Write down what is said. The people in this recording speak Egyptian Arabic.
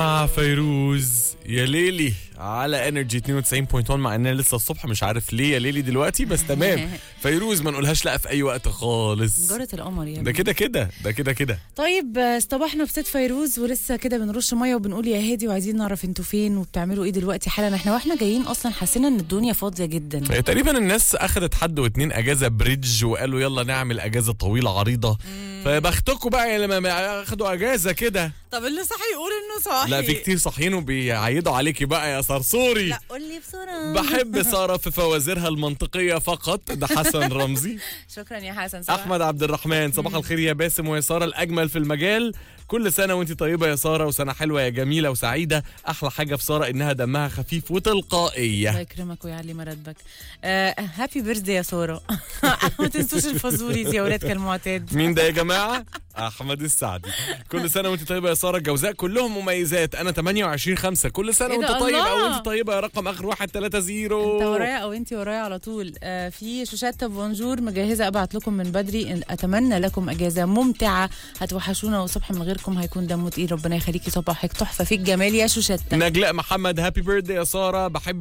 مع فيروز يا ليلي على انرجي 92.1 مع اننا لسه الصبح مش عارف ليه يا ليلي دلوقتي بس تمام فيروز ما نقولهاش لا في اي وقت خالص جارة القمر يا ده ابني. كده كده ده كده كده طيب آه، اصطبحنا في ست فيروز ولسه كده بنرش ميه وبنقول يا هادي وعايزين نعرف انتوا فين وبتعملوا ايه دلوقتي حالا احنا واحنا جايين اصلا حسينا ان الدنيا فاضيه جدا هي تقريبا الناس اخذت حد واتنين اجازه بريدج وقالوا يلا نعمل اجازه طويله عريضه فبختكم بقى لما ما اخدوا اجازه كده طب اللي صح يقول انه صح لا في كتير صاحيين وبيعيدوا عليكي بقى يا صرصوري لا قول لي بسرعه بحب ساره في فوازيرها المنطقيه فقط ده حسن رمزي شكرا يا حسن صباح احمد عبد الرحمن صباح الخير يا باسم ويا ساره الاجمل في المجال كل سنه وانت طيبه يا ساره وسنه حلوه يا جميله وسعيده احلى حاجه في ساره انها دمها خفيف الله وتلقائيه يكرمك ويعلي مرتبك آه هابي بيرثدي يا ساره ما تنسوش الفازوريز يا ولاد كالمعتاد مين ده يا جماعه احمد السعدي كل سنه وانت طيبه يا ساره الجوزاء كلهم مميزات انا 28 5 كل سنه إيه ده وانت طيب او الله؟ انت طيبه يا رقم اخر 130 انت ورايا او انت ورايا على طول آه في شوشات بونجور مجهزه ابعت لكم من بدري إن اتمنى لكم اجازه ممتعه هتوحشونا وصبح من غيركم هيكون دمه تقيل ربنا يخليكي صباحك تحفه في الجمال يا شوشات نجلاء محمد هابي بيرثدي يا ساره بحب